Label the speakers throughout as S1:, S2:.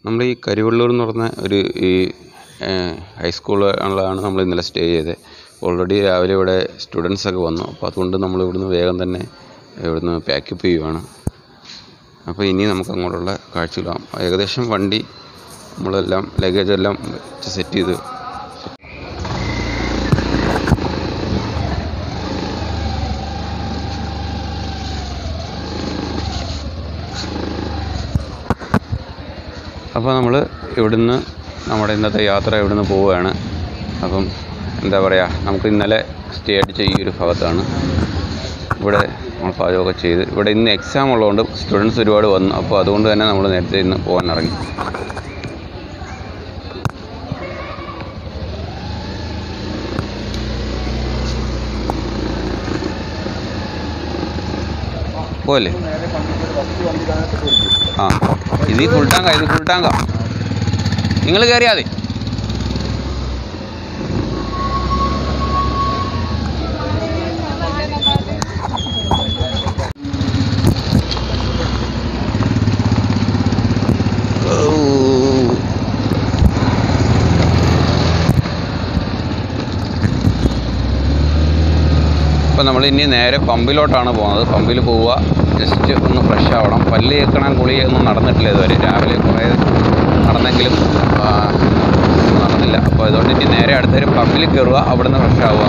S1: നമ്മൾ ഈ കരിവള്ളൂർ എന്ന് പറഞ്ഞ ഒരു ഈ ഹൈസ്കൂളിലാണ് നമ്മൾ ഇന്നലെ സ്റ്റേ ചെയ്തത് ഓൾറെഡി രാവിലെ ഇവിടെ സ്റ്റുഡൻസ് ഒക്കെ വന്നു അപ്പോൾ അതുകൊണ്ട് നമ്മൾ ഇവിടുന്ന് വേഗം തന്നെ ഇവിടുന്ന് പാക്കപ്പ് ചെയ്യുവാണ് അപ്പോൾ ഇനി നമുക്ക് അങ്ങോട്ടുള്ള കാഴ്ചകൾ കാണാം ഏകദേശം വണ്ടി നമ്മളെല്ലാം ലഗേജ് എല്ലാം വെച്ച് സെറ്റ് ചെയ്ത് അപ്പോൾ നമ്മൾ ഇവിടുന്ന് നമ്മുടെ ഇന്നത്തെ യാത്ര ഇവിടുന്ന് പോവുകയാണ് അപ്പം എന്താ പറയുക നമുക്ക് ഇന്നലെ സ്റ്റേ അടിച്ച ഈ ഒരു ഭാഗത്താണ് ഇവിടെ നമ്മൾ പാചകമൊക്കെ ചെയ്ത് ഇവിടെ ഇന്ന് എക്സാം ഉള്ളതുകൊണ്ട് സ്റ്റുഡൻസ് ഒരുപാട് വന്നു അപ്പോൾ അതുകൊണ്ട് തന്നെ നമ്മൾ നേരത്തെ ഇന്ന് പോകാൻ ഇറങ്ങി പോലെ ആ ഇത് ഫുൾ ടാങ്കാ ഇത് ഫുൾ ടാങ്കാ നിങ്ങൾ കയറിയാൽ മതി അപ്പോൾ നമ്മൾ ഇനി നേരെ പമ്പിലോട്ടാണ് പോകുന്നത് പമ്പിൽ പോവുക ജസ്റ്റ് ഒന്ന് ഫ്രഷ് ആവണം പല്ല് കേൾക്കണം കുളി ഒന്നും നടന്നിട്ടില്ല ഇതുവരെ രാവിലെ കുറേ നടന്നെങ്കിലും ആ, ഒന്നും നടന്നില്ല അപ്പോൾ അതുകൊണ്ട് ഇനി നേരെ അടുത്തൊരു പമ്പിൽ കയറുക അവിടുന്ന് ഫ്രഷ് ആവുക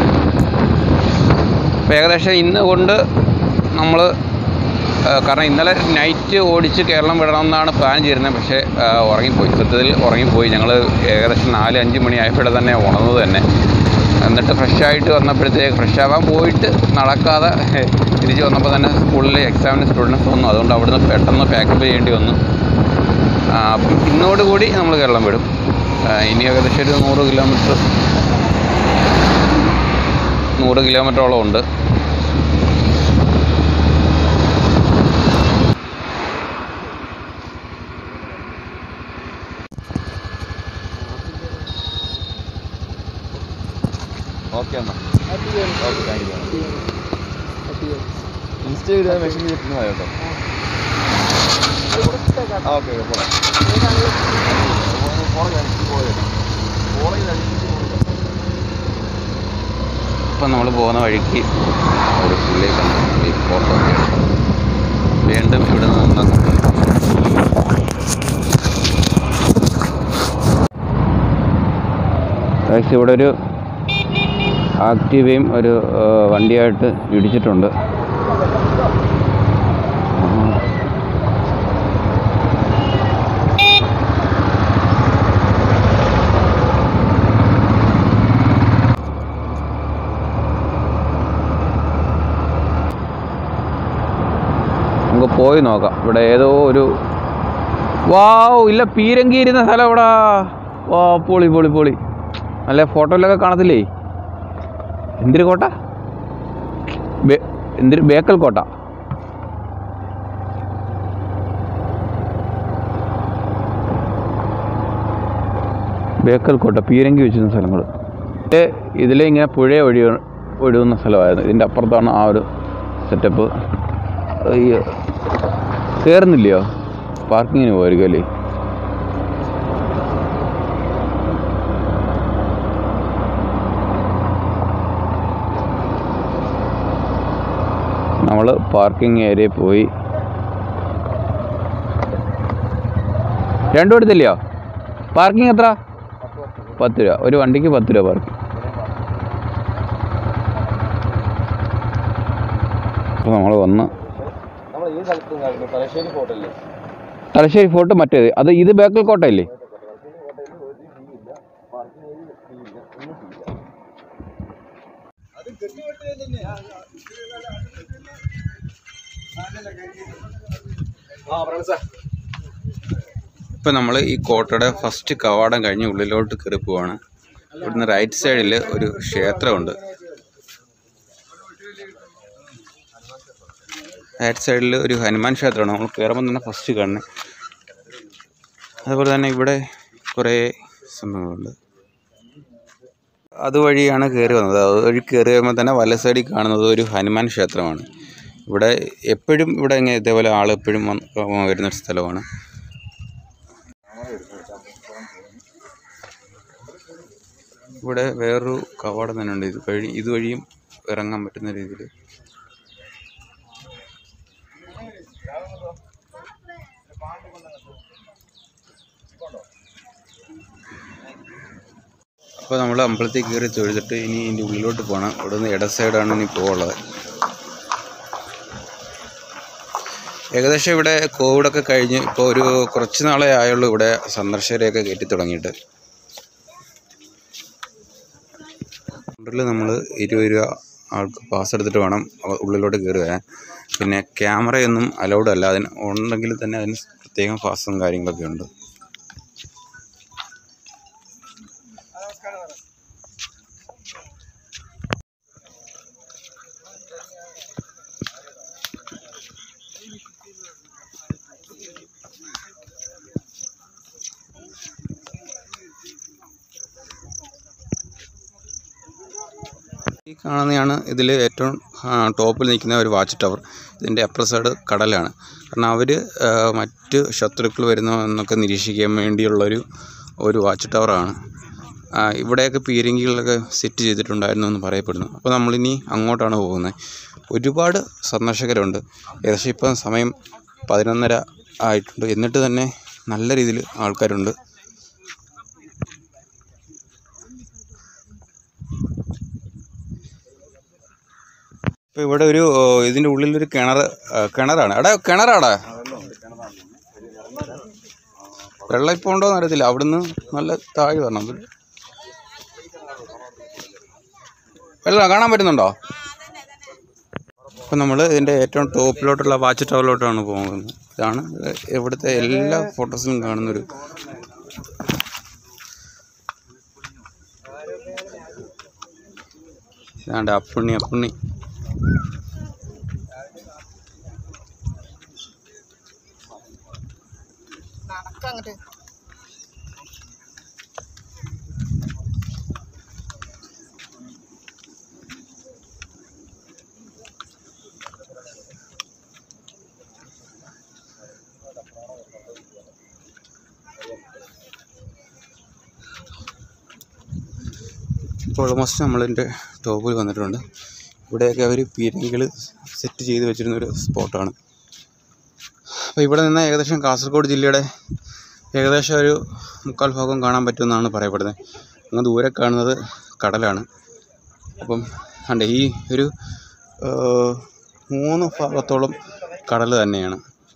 S1: അപ്പോൾ ഏകദേശം ഇന്ന് കൊണ്ട് നമ്മൾ കാരണം ഇന്നലെ നൈറ്റ് ഓടിച്ച് കേരളം വിടണമെന്നാണ് പ്ലാൻ ചെയ്തിരുന്നത് പക്ഷേ ആ, ഉറങ്ങിപ്പോയി സത്യത്തിൽ ഉറങ്ങിപ്പോയി ഞങ്ങൾ ഏകദേശം നാല് അഞ്ച് മണി ആയപ്പോഴേ തന്നെ ഉണർന്നത് തന്നെ എന്നിട്ട് ഫ്രഷ് ആയിട്ട് വന്നപ്പോഴത്തേക്ക് ഫ്രഷ് ആവാൻ പോയിട്ട് നടക്കാതെ തിരിച്ച് വന്നപ്പോൾ തന്നെ സ്കൂളിലെ എക്സാമിന് സ്റ്റുഡൻസ് വന്നു അതുകൊണ്ട് അവിടുന്ന് പെട്ടെന്ന് പാക്കപ്പ് ചെയ്യേണ്ടി വന്നു ആ, അപ്പം ഇന്നോടുകൂടി നമ്മൾ കേരളം വിടും ആ, ഇനി ഏകദേശം ഒരു നൂറ് കിലോമീറ്റർ നൂറ് കിലോമീറ്ററോളം ഉണ്ട്
S2: ഓക്കെ എന്നാ ഓക്കെ താങ്ക് യു ഇൻസ്റ്റഗ്രാം മെഷീൻ ചെയ്തിട്ടുണ്ടോ കേട്ടോ ആ ഓക്കെ ഓക്കെ പോടാം
S1: ഇപ്പം നമ്മൾ പോകുന്ന വഴിക്ക് ഒരു പുള്ളിയെ കണ്ടു ഈ ഫോട്ടോ ഒക്കെ എടുത്തു വീണ്ടും ഇവിടെ നിന്ന് ടാക്സി ഇവിടെ ഒരു ആക്റ്റീവയും ഒരു ആ, വണ്ടിയായിട്ട് ഇടിച്ചിട്ടുണ്ട് നമുക്ക് പോയി നോക്കാം ഇവിടെ ഏതോ ഒരു വാവ് ഇല്ല പീരങ്കി ഇരുന്ന സ്ഥലം ഇവിടെ വാ പൊളി പൊളി പൊളി നല്ല ഫോട്ടോയിലൊക്കെ കാണത്തില്ലേ എന്തിരി കോട്ട ബേ- എന്തിരി ബേക്കൽ കോട്ട ബേക്കൽ കോട്ട പീരങ്കി വെച്ചിരുന്ന സ്ഥലങ്ങൾ ഇതിലെ ഇങ്ങനെ പുഴ ഒഴി ഒഴുകുന്ന സ്ഥലമായിരുന്നു ഇതിൻ്റെ അപ്പുറത്താണ് ആ ഒരു സെറ്റപ്പ് അയ്യോ കയറുന്നില്ലയോ പാർക്കിങ്ങിന് പോയിരിക്കും അല്ലേ നമ്മൾ പാർക്കിംഗ് ഏരിയയിൽ പോയി രണ്ടും എടുത്തില്ലയോ പാർക്കിംഗ് എത്ര പത്ത് രൂപ ഒരു വണ്ടിക്ക് പത്ത് രൂപ പാർക്കിംഗ് അപ്പോൾ നമ്മൾ വന്ന്
S2: നമ്മൾ ഈ സ്ഥലത്ത് തലശ്ശേരി ഫോട്ടോല്ലേ
S1: തലശ്ശേരി ഫോർട്ട് മറ്റേത് അത് ഇത് ബേക്കൽ കോട്ടയല്ലേ
S2: ആ ഫ്രണ്ട്സാ
S1: ഇപ്പം നമ്മൾ ഈ കോട്ടയുടെ ഫസ്റ്റ് കവാടം കഴിഞ്ഞ് ഉള്ളിലോട്ട് കയറി പോവാണ് ഇവിടുന്ന് റൈറ്റ് സൈഡിൽ ഒരു ക്ഷേത്രമുണ്ട് റൈറ്റ് സൈഡിൽ ഒരു ഹനുമാൻ ക്ഷേത്രമാണ് നമ്മൾ കയറുമ്പോൾ തന്നെ ഫസ്റ്റ് കാണുന്നത് അതുപോലെ തന്നെ ഇവിടെ കുറേ സംഭവങ്ങളുണ്ട് അതുവഴിയാണ് കയറി വന്നത് അതുവഴി കയറി വരുമ്പോൾ തന്നെ വല സൈഡിൽ കാണുന്നത് ഒരു ഹനുമാൻ ക്ഷേത്രമാണ് ഇവിടെ എപ്പോഴും ഇവിടെ ഇങ്ങനെ ഇതേപോലെ ആൾ എപ്പോഴും വന്ന് വരുന്ന ഒരു സ്ഥലമാണ് ഇവിടെ വേറൊരു കവാടം തന്നെ ഉണ്ട് ഇത് വഴി ഇതുവഴിയും ഇറങ്ങാൻ പറ്റുന്ന രീതിയിൽ അപ്പോൾ നമ്മൾ അമ്പലത്തിൽ കയറി തൊഴുതിട്ട് ഇനി ഇതിൻ്റെ ഉള്ളിലോട്ട് പോകണം ഇവിടെ നിന്ന് ഇട സൈഡാണ് ഇനി പോകുള്ളത് ഏകദേശം ഇവിടെ കോവിഡൊക്കെ കഴിഞ്ഞ് ഇപ്പോൾ ഒരു കുറച്ച് നാളെ ആയുള്ളൂ ഇവിടെ സന്ദർശകരെയൊക്കെ കയറ്റി തുടങ്ങിയിട്ട് കൗണ്ടറിൽ നമ്മൾ ഇരുപത് രൂപ ആൾക്ക് പാസ് എടുത്തിട്ട് വേണം അവ- ഉള്ളിലോട്ട് കയറി വരാൻ പിന്നെ ക്യാമറയൊന്നും അലൗഡ് അല്ല അതിന് ഉണ്ടെങ്കിൽ തന്നെ അതിന് പ്രത്യേകം പാസും കാര്യങ്ങളൊക്കെ ഉണ്ട് ഈ കാണുന്നതാണ് ഇതിൽ ഏറ്റവും ആ, ടോപ്പിൽ നിൽക്കുന്ന ഒരു വാച്ച് ടവർ ഇതിൻ്റെ അപ്പർ സൈഡ് കടലാണ് കാരണം അവർ മറ്റ് ശത്രുക്കൾ വരുന്നോ എന്നൊക്കെ നിരീക്ഷിക്കാൻ വേണ്ടിയുള്ളൊരു ഒരു വാച്ച് ടവറാണ് ആ, ഇവിടെയൊക്കെ പീരങ്കികളൊക്കെ സെറ്റ് ചെയ്തിട്ടുണ്ടായിരുന്നു എന്ന് പറയപ്പെടുന്നു അപ്പോൾ നമ്മളിനി അങ്ങോട്ടാണ് പോകുന്നത് ഒരുപാട് സന്ദർശകരുണ്ട് ഏകദേശം ഇപ്പം സമയം പതിനൊന്നര ആയിട്ടുണ്ട് എന്നിട്ട് തന്നെ നല്ല രീതിയിൽ ആൾക്കാരുണ്ട് ഇപ്പോൾ ഇവിടെ ഒരു ഓ, ഇതിൻ്റെ ഉള്ളിലൊരു കിണർ ആ, കിണറാണ് എടാ കിണറാടാ വെള്ളം ഇപ്പോൾ ഉണ്ടോ എന്ന് അറിയത്തില്ല അവിടുന്ന് നല്ല താഴെ വരണം വെള്ളം കാണാൻ പറ്റുന്നുണ്ടോ ഇപ്പം നമ്മൾ ഇതിൻ്റെ ഏറ്റവും ടോപ്പിലോട്ടുള്ള വാച്ച് ടവറിലോട്ടാണ് പോകുന്നത് ഇതാണ് ഇവിടുത്തെ എല്ലാ ഫോട്ടോസിലും കാണുന്നൊരു ഇതാണ്ട് അപ്പുണ്ണി അപ്പുണ്ണി
S3: നടക്കങ്ങട്ട്
S1: ഇപ്പോൾ ഓൾമോസ്റ്റ് നമ്മളിതിൻ്റെ ടോപ്പിൽ വന്നിട്ടുണ്ട് ഇവിടെയൊക്കെ അവർ പീരങ്കികൾ സെറ്റ് ചെയ്ത് വെച്ചിരുന്ന ഒരു സ്പോട്ടാണ് അപ്പോൾ ഇവിടെ നിന്ന് ഏകദേശം കാസർഗോഡ് ജില്ലയുടെ ഏകദേശം ഒരു മുക്കാൽ ഭാഗം കാണാൻ പറ്റുമെന്നാണ് പറയപ്പെടുന്നത് അങ്ങ് ദൂരെ കാണുന്നത് കടലാണ് അപ്പം കണ്ടേ ഈ ഒരു ആ, മൂന്ന് ഭാഗത്തോളം കടൽ തന്നെയാണ്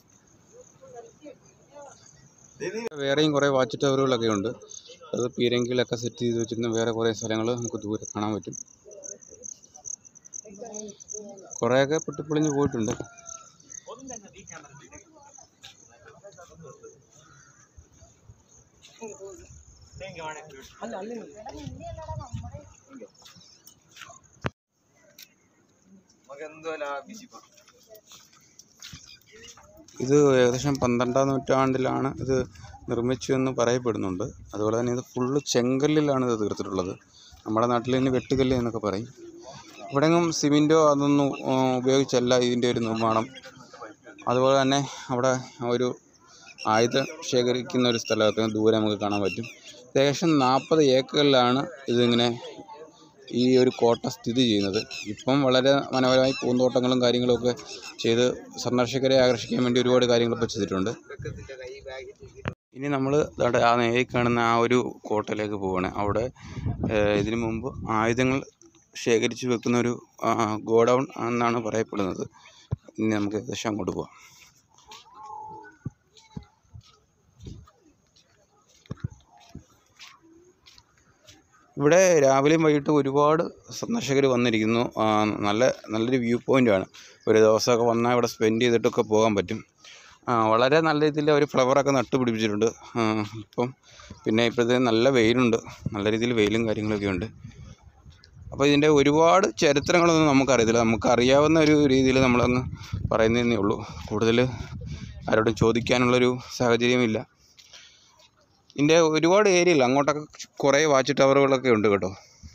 S1: വേറെയും കുറേ വാച്ച് ടവറുകളൊക്കെ ഉണ്ട് അത് പീരങ്കിലൊക്കെ സെറ്റ് ചെയ്ത് വെച്ചിരുന്ന വേറെ കുറേ സ്ഥലങ്ങൾ നമുക്ക് ദൂരെ കാണാൻ പറ്റും കുറേയൊക്കെ പൊട്ടിപ്പൊളിഞ്ഞ് പോയിട്ടുണ്ട് ഇത് ഏകദേശം പന്ത്രണ്ടാം നൂറ്റാണ്ടിലാണ് ഇത് നിർമ്മിച്ചു എന്ന് പറയപ്പെടുന്നുണ്ട് അതുപോലെ തന്നെ ഇത് ഫുള്ള് ചെങ്കല്ലിലാണ് ഇത് തീർത്തിട്ടുള്ളത് നമ്മുടെ നാട്ടിൽ തന്നെ വെട്ടുകല്ല് എന്നൊക്കെ പറയും ഇവിടെങ്ങും സിമെൻറ്റോ അതൊന്നും ആ, ഉപയോഗിച്ചല്ല ഇതിൻ്റെ ഒരു നിർമ്മാണം അതുപോലെ തന്നെ അവിടെ ഒരു ആയുധം ശേഖരിക്കുന്ന ഒരു സ്ഥലമൊക്കെ ദൂരെ നമുക്ക് കാണാൻ പറ്റും ഏകദേശം നാൽപ്പത് ഏക്കറിലാണ് ഇതിങ്ങനെ ഈ ഒരു കോട്ട സ്ഥിതി ചെയ്യുന്നത് ഇപ്പം വളരെ മനോഹരമായി പൂന്തോട്ടങ്ങളും കാര്യങ്ങളൊക്കെ ചെയ്ത് സന്ദർശകരെ ആകർഷിക്കാൻ വേണ്ടി ഒരുപാട് കാര്യങ്ങളൊക്കെ ചെയ്തിട്ടുണ്ട് ഇനി നമ്മൾ ദാണ്ടെ ആ നേരി കാണുന്ന ആ ഒരു കോട്ടയിലേക്ക് പോവുകയാണ് അവിടെ ഏഹ്, ഇതിനു മുമ്പ് ആയുധങ്ങൾ ശേഖരിച്ച് വെക്കുന്ന ഒരു ഗോഡൗൺ എന്നാണ് പറയപ്പെടുന്നത് ഇനി നമുക്ക് ഏകദേശം അങ്ങോട്ട് പോവാം ഇവിടെ രാവിലെയും വൈകിട്ടും ഒരുപാട് സന്ദർശകർ വന്നിരിക്കുന്നു ആ, നല്ല നല്ലൊരു വ്യൂ പോയിൻ്റാണ് ഒരു ദിവസമൊക്കെ വന്നാൽ ഇവിടെ സ്പെൻഡ് ചെയ്തിട്ടൊക്കെ പോകാൻ പറ്റും ആ, വളരെ നല്ല രീതിയിൽ അവർ ഫ്ലവറൊക്കെ നട്ട് പിടിപ്പിച്ചിട്ടുണ്ട് ആ, ഇപ്പം പിന്നെ ഇപ്പോഴത്തെ നല്ല വെയിലുണ്ട് നല്ല രീതിയിൽ വെയിലും കാര്യങ്ങളൊക്കെ ഉണ്ട് അപ്പോൾ ഇതിൻ്റെ ഒരുപാട് ചരിത്രങ്ങളൊന്നും നമുക്കറിയത്തില്ല നമുക്കറിയാവുന്ന ഒരു രീതിയിൽ നമ്മളങ്ങ് പറയുന്നതേ ഉള്ളൂ കൂടുതൽ ആരോടും ചോദിക്കാനുള്ളൊരു സാഹചര്യമില്ല ഇതിൻ്റെ ഒരുപാട് ഏരിയയിൽ അങ്ങോട്ടൊക്കെ കുറേ വാച്ച് ടവറുകളൊക്കെ ഉണ്ട് കേട്ടോ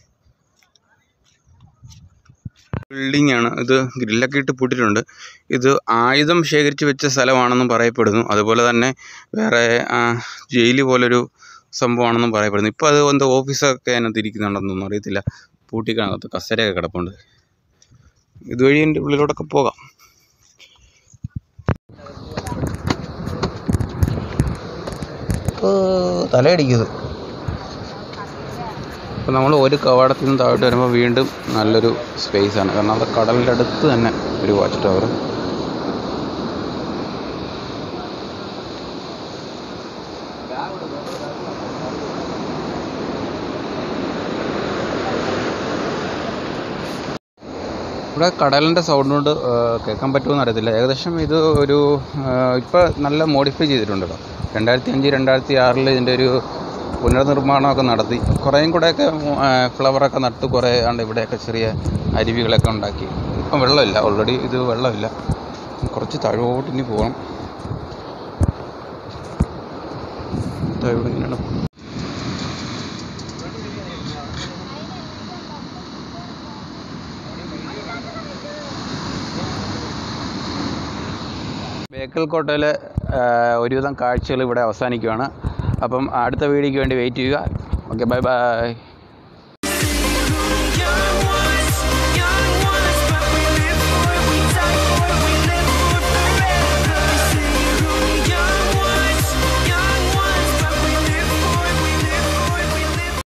S1: ബിൽഡിംഗ് ആണ് ഇത് ഗ്രില്ലൊക്കെ ഇട്ട് പൂട്ടിയിട്ടുണ്ട് ഇത് ആയുധം ശേഖരിച്ച് വെച്ച സ്ഥലമാണെന്നും പറയപ്പെടുന്നു അതുപോലെ തന്നെ വേറെ ജയിൽ പോലൊരു സംഭവമാണെന്നും പറയപ്പെടുന്നു ഇപ്പോൾ അത് എന്തോ ഓഫീസൊക്കെ അതിനകത്ത് ഇരിക്കുന്നുണ്ടെന്നൊന്നും അറിയത്തില്ല പൂട്ടിക്കകത്ത് കസേരയൊക്കെ കിടപ്പുണ്ട് ഇതുവഴി എൻ്റെ ഉള്ളിലോട്ടൊക്കെ പോകാം തലയടിക്കുന്നത് അപ്പോൾ നമ്മൾ ഒരു കവാടത്തിൽ നിന്ന് താഴോട്ട് വരുമ്പോൾ വീണ്ടും നല്ലൊരു സ്പേസാണ് കാരണം അത് കടലിൻ്റെ അടുത്ത് തന്നെ ഒരു വാച്ച് ടവർ ഇവിടെ കടലിൻ്റെ സൗണ്ട് കൊണ്ട് ആ, കേൾക്കാൻ പറ്റുമെന്ന് അറിയത്തില്ല ഏകദേശം ഇത് ഒരു ഇപ്പോൾ നല്ല മോഡിഫൈ ചെയ്തിട്ടുണ്ട് കേട്ടോ രണ്ടായിരത്തി അഞ്ച് രണ്ടായിരത്തി ആറിൽ ഇതിൻ്റെ ഒരു പുനർനിർമ്മാണമൊക്കെ നടത്തി കുറേയും കൂടെയൊക്കെ ഫ്ലവറൊക്കെ നട്ട് കുറേ ആണ്ട് ഇവിടെയൊക്കെ ചെറിയ അരുവികളൊക്കെ ഉണ്ടാക്കി ഇപ്പം വെള്ളമില്ല ഓൾറെഡി ഇത് വെള്ളമില്ല കുറച്ച് താഴോട്ട് ഇനി പോകണം ദാ ഇവിടെ ഇങ്ങനെയാണ് ബേക്കൽ കോട്ടയിലെ ആ, ഒരുവിധം കാഴ്ചകൾ ഇവിടെ അവസാനിക്കുകയാണ് അപ്പം അടുത്ത വീഡിയോയ്ക്ക് വേണ്ടി വെയിറ്റ് ചെയ്യുക ഓക്കെ ബൈ ബൈ